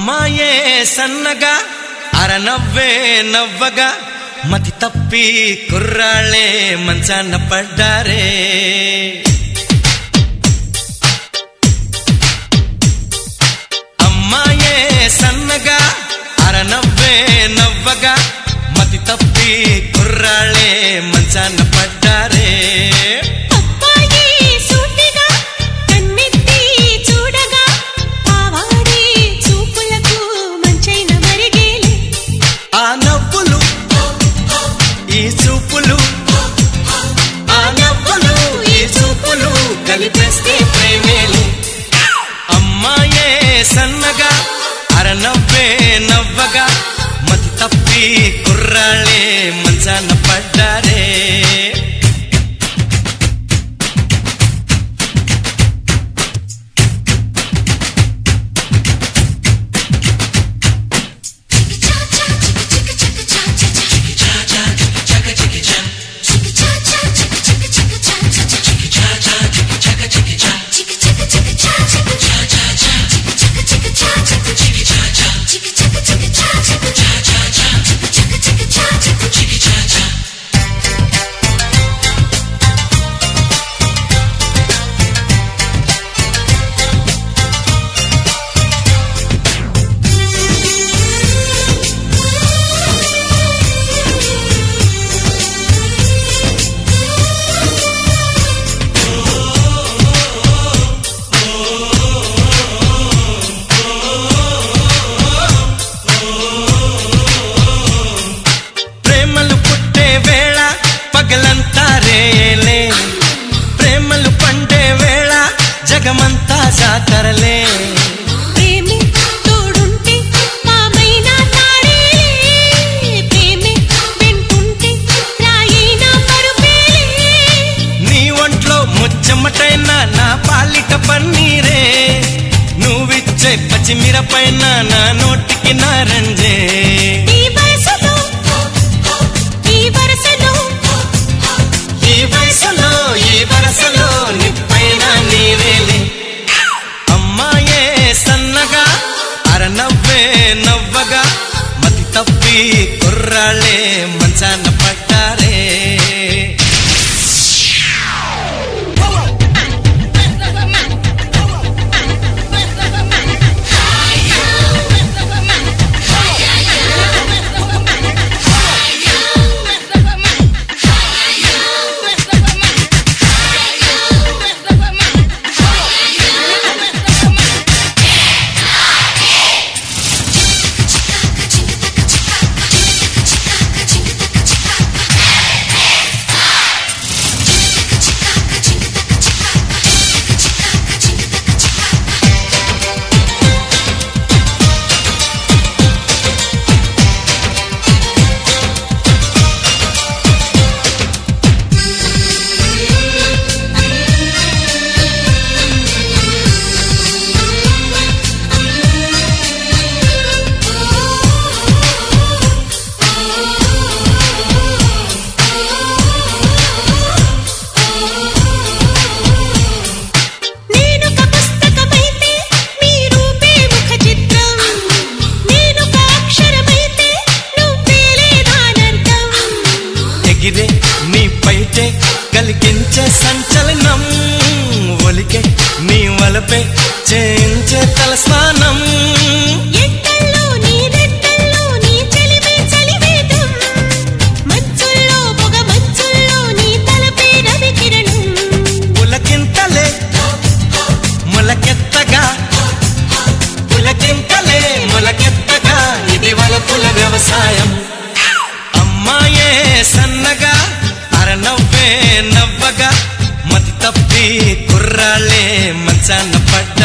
అమ్మాయే సన్నగా అరనవ్వే నవ్వగా మతి తప్పి కుర్రాళ్ళే మంచాన పడ్డారే అమ్మాయే సన్నగా అరనవ్వే నవ్వగా మతి తప్పి కుర్రాళ్ళే మంచాన పడ్డారే అబ్బాయి సూటిగా కన్నెత్తి చూడగా ఆవాడి చూపులకు మంచైన మరిగేలే ఆ నవ్వులు ఈ చూపులు ఆ నవ్వులు ఈ చూపులు కలిపేస్తే ప్రేమేలు అమ్మాయే సన్నగా అరనవ్వే నవ్వగా మతి తప్పి కుర్రాళ్ళే మంచాన పడ్డారే ప్రేమలు పుట్టే వేళ పగలంతా రేలే ప్రేమలు పండే వేళ జగమంతా జాతరలే ప్రేమే తోడుంటే మామైనా తాడేలే ప్రేమే వెంటుంటే రాయినా పరుపేలే నీ ఒంట్లో ముచ్చమటైన నా పాలిట పన్నీరే నువ్విచ్చే పచ్చిమిరపైన నా నోటికి నారంజే ఈ వయసులో ఈ వరసలో ఈ వయసులో ఈ వరసలో నిప్పైన నీవేలే అమ్మాయే సన్నగా అరనవ్వే నవ్వగా మతి తప్పి కుర్రాళ్ళే మంచాన పడ్డారే నేనొక పుస్తకమైతే మీ రూపే ముఖ చిత్రం నేనొక అక్షరమైతే నువ్వేలే దానర్థం ఎగిరే నీ పైటే కలిగించే సంచలనం ఒలికే నీ వలపే చేయించే తలస్నానం ఎక్కల్లో నీ రెక్కల్లో నీ చలిమే చలివేదం మచ్చుల్లో పొగ మచ్చుల్లో నీ తలపే రవి కిరణం పులకింతలే ములకెత్తగా పులకింతలే ములకెత్తగా ఇది వలపుల వ్యవసాయం అమ్మాయే సన్నగా అరనవ్వే నవ్వగా మతి తప్పి కుర్రాళ్ళే మంచాన పడ్డ